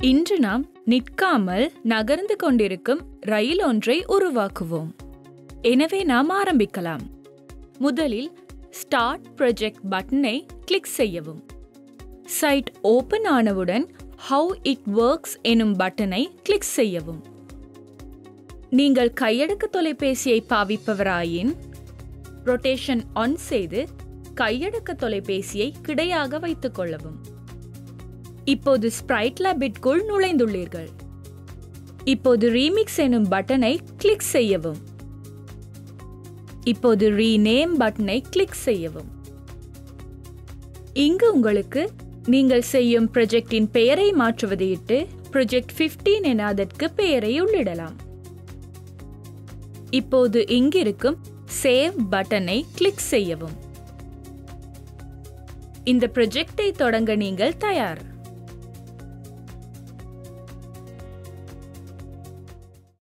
இன்று நாம் நிற்காமல் நகர்ந்து கொண்டிருக்கும் ரயில் ஒன்றை உருவாக்குவோம் எனவே நாம் ஆரம்பிக்கலாம் முதலில் ஸ்டார்ட் ப்ரொஜெக்ட் பட்டனை கிளிக் செய்யவும் சைட் ஓபன் ஆனவுடன் ஹவு இட் ஒர்க்ஸ் எனும் பட்டனை கிளிக் செய்யவும் நீங்கள் கையடக்க தொலைபேசியை பாவிப்பவராயின் ரொட்டேஷன் ஆன் செய்து கையடக்க தொலைபேசியை கிடையாக வைத்துக் கொள்ளவும் இப்போது ஸ்ப்ரைட் லேபிட்குள் நுழைந்துள்ளீர்கள் இப்போது ரீமிக்ஸ் எனும் பட்டனை கிளிக் செய்யவும் இப்போது ரீநேம் பட்டனை கிளிக் செய்யவும் இங்கு உங்களுக்கு நீங்கள் செய்யும் ப்ரொஜெக்டின் பெயரை மாற்றுவதை இட்டு ப்ரொஜெக்ட் 15 என அதற்கு பெயரை உள்ளிடலாம் இப்போது இங்கிருக்கும் சேவ் பட்டனை கிளிக் செய்யவும் இந்த ப்ரொஜெக்டை தொடங்க நீங்கள் தயார்